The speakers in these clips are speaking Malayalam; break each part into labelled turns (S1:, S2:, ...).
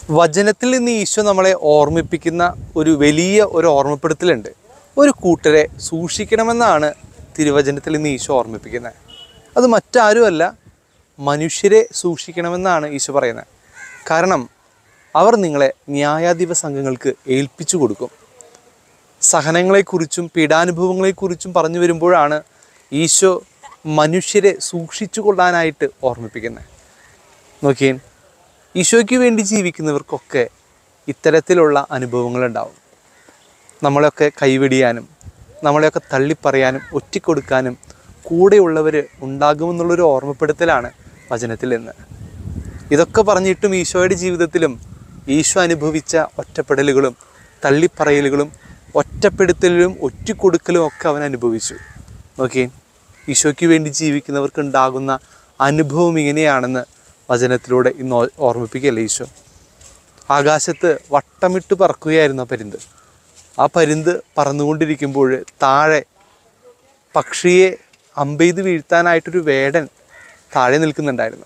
S1: വചനത്തിൽ നിന്ന് ഈശോ നമ്മളെ ഓർമ്മിപ്പിക്കുന്ന ഒരു വലിയ ഒരു ഓർമ്മപ്പെടുത്തലുണ്ട് ഒരു കൂട്ടരെ സൂക്ഷിക്കണമെന്നാണ് തിരുവചനത്തിൽ നിന്ന് ഈശോ ഓർമ്മിപ്പിക്കുന്നത് അത് മറ്റാരുമല്ല മനുഷ്യരെ സൂക്ഷിക്കണമെന്നാണ് ഈശോ പറയുന്നത് കാരണം അവർ നിങ്ങളെ ന്യായാധിപ സംഘങ്ങൾക്ക് ഏൽപ്പിച്ചു കൊടുക്കും സഹനങ്ങളെക്കുറിച്ചും പീഡാനുഭവങ്ങളെക്കുറിച്ചും പറഞ്ഞു വരുമ്പോഴാണ് ഈശോ മനുഷ്യരെ സൂക്ഷിച്ചു കൊള്ളാനായിട്ട് ഓർമ്മിപ്പിക്കുന്നത് നോക്കിയേ ഈശോയ്ക്ക് വേണ്ടി ജീവിക്കുന്നവർക്കൊക്കെ ഇത്തരത്തിലുള്ള അനുഭവങ്ങളുണ്ടാവും നമ്മളെയൊക്കെ കൈവെടിയാനും നമ്മളെയൊക്കെ തള്ളിപ്പറയാനും ഒറ്റിക്കൊടുക്കാനും കൂടെയുള്ളവർ ഉണ്ടാകുമെന്നുള്ളൊരു ഓർമ്മപ്പെടുത്തലാണ് വചനത്തിൽ നിന്ന് ഇതൊക്കെ പറഞ്ഞിട്ടും ഈശോയുടെ ജീവിതത്തിലും ഈശോ അനുഭവിച്ച ഒറ്റപ്പെടലുകളും തള്ളിപ്പറയലുകളും ഒറ്റപ്പെടുത്തലും ഒറ്റിക്കൊടുക്കലും ഒക്കെ അവൻ അനുഭവിച്ചു നോക്കിയേ ഈശോയ്ക്ക് വേണ്ടി ജീവിക്കുന്നവർക്ക് ഉണ്ടാകുന്ന അനുഭവം ഇങ്ങനെയാണെന്ന് വചനത്തിലൂടെ ഇന്ന് ഓ- ഓർമ്മിപ്പിക്കുകയല്ലേ ഈശോ ആകാശത്ത് വട്ടമിട്ട് പറക്കുകയായിരുന്നു ആ പരുന്ത് ആ പരുന്ത് പറന്നുകൊണ്ടിരിക്കുമ്പോൾ താഴെ പക്ഷിയെ അമ്പെയ്ത് വീഴ്ത്താനായിട്ടൊരു വേടൻ താഴെ നിൽക്കുന്നുണ്ടായിരുന്നു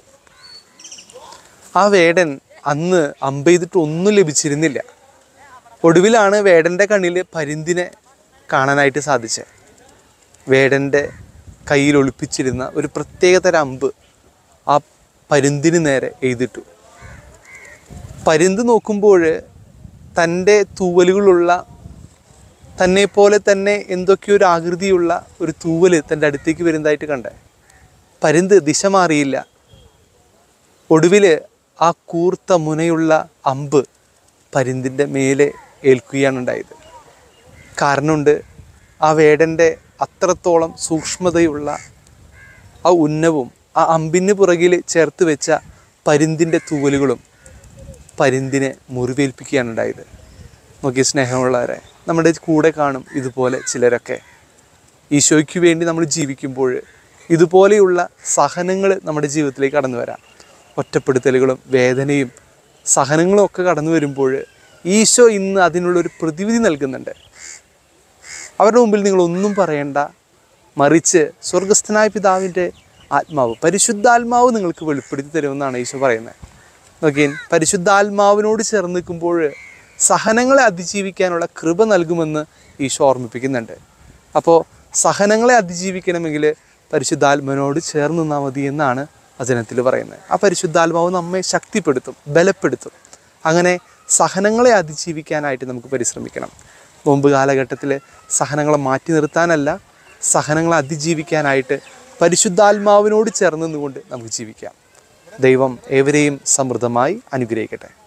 S1: ആ വേടൻ അന്ന് അമ്പെയ്തിട്ട് ഒന്നും ലഭിച്ചിരുന്നില്ല ഒടുവിലാണ് വേടൻ്റെ കണ്ണിൽ പരുന്തിനെ കാണാനായിട്ട് സാധിച്ചത് വേടൻ്റെ കയ്യിൽ ഒളിപ്പിച്ചിരുന്ന ഒരു പ്രത്യേകതരം അമ്പ് ആ പരുന്തിന് നേരെ എഴുതിട്ടു പരുന്ത് നോക്കുമ്പോൾ തൻ്റെ തൂവലുകളുള്ള തന്നെ പോലെ തന്നെ എന്തൊക്കെയോ ഒരു ആകൃതിയുള്ള ഒരു തൂവൽ തൻ്റെ അടുത്തേക്ക് വരുന്നതായിട്ട് കണ്ടേ പരുന്ത് ദിശ മാറിയില്ല ഒടുവിൽ ആ കൂർത്ത മുനയുള്ള അമ്പ് പരുന്തിൻ്റെ മേലെ ഏൽക്കുകയാണ് ഉണ്ടായത് കാരണമുണ്ട് ആ വേടൻ്റെ അത്രത്തോളം സൂക്ഷ്മതയുള്ള ആ ഉന്നവും ആ അമ്പിന് പുറകിൽ ചേർത്ത് വെച്ച പരുന്തിൻ്റെ തൂവലുകളും പരുന്തിനെ മുറിവേൽപ്പിക്കുകയാണ് ഉണ്ടായത് നോക്കി സ്നേഹമുള്ളവരെ നമ്മുടെ കൂടെ കാണും ഇതുപോലെ ചിലരൊക്കെ ഈശോയ്ക്ക് വേണ്ടി നമ്മൾ ജീവിക്കുമ്പോൾ ഇതുപോലെയുള്ള സഹനങ്ങൾ നമ്മുടെ ജീവിതത്തിലേക്ക് കടന്നു വരാം ഒറ്റപ്പെടുത്തലുകളും വേദനയും സഹനങ്ങളും ഒക്കെ കടന്നു വരുമ്പോൾ ഈശോ ഇന്ന് അതിനുള്ളൊരു പ്രതിവിധി നൽകുന്നുണ്ട് അവരുടെ മുമ്പിൽ നിങ്ങൾ ഒന്നും പറയണ്ട മറിച്ച് സ്വർഗസ്ഥനായ പിതാവിൻ്റെ ആത്മാവ് പരിശുദ്ധാത്മാവ് നിങ്ങൾക്ക് വെളിപ്പെടുത്തി തരുമെന്നാണ് ഈശോ പറയുന്നത് നോക്കിയൻ പരിശുദ്ധാത്മാവിനോട് ചേർന്ന് നിൽക്കുമ്പോൾ സഹനങ്ങളെ അതിജീവിക്കാനുള്ള കൃപ നൽകുമെന്ന് ഈശോ ഓർമ്മിപ്പിക്കുന്നുണ്ട് അപ്പോൾ സഹനങ്ങളെ അതിജീവിക്കണമെങ്കിൽ പരിശുദ്ധാത്മാവിനോട് ചേർന്ന് നിന്നാൽ മതി എന്നാണ് വചനത്തിൽ പറയുന്നത് ആ പരിശുദ്ധാത്മാവ് നമ്മെ ശക്തിപ്പെടുത്തും ബലപ്പെടുത്തും അങ്ങനെ സഹനങ്ങളെ അതിജീവിക്കാനായിട്ട് നമുക്ക് പരിശ്രമിക്കണം മുമ്പ് കാലഘട്ടത്തിൽ സഹനങ്ങളെ മാറ്റി നിർത്താനല്ല സഹനങ്ങളെ അതിജീവിക്കാനായിട്ട് പരിശുദ്ധാത്മാവിനോട് ചേർന്ന് നിന്നുകൊണ്ട് നമുക്ക് ജീവിക്കാം ദൈവം ഏവരെയും സമൃദ്ധമായി അനുഗ്രഹിക്കട്ടെ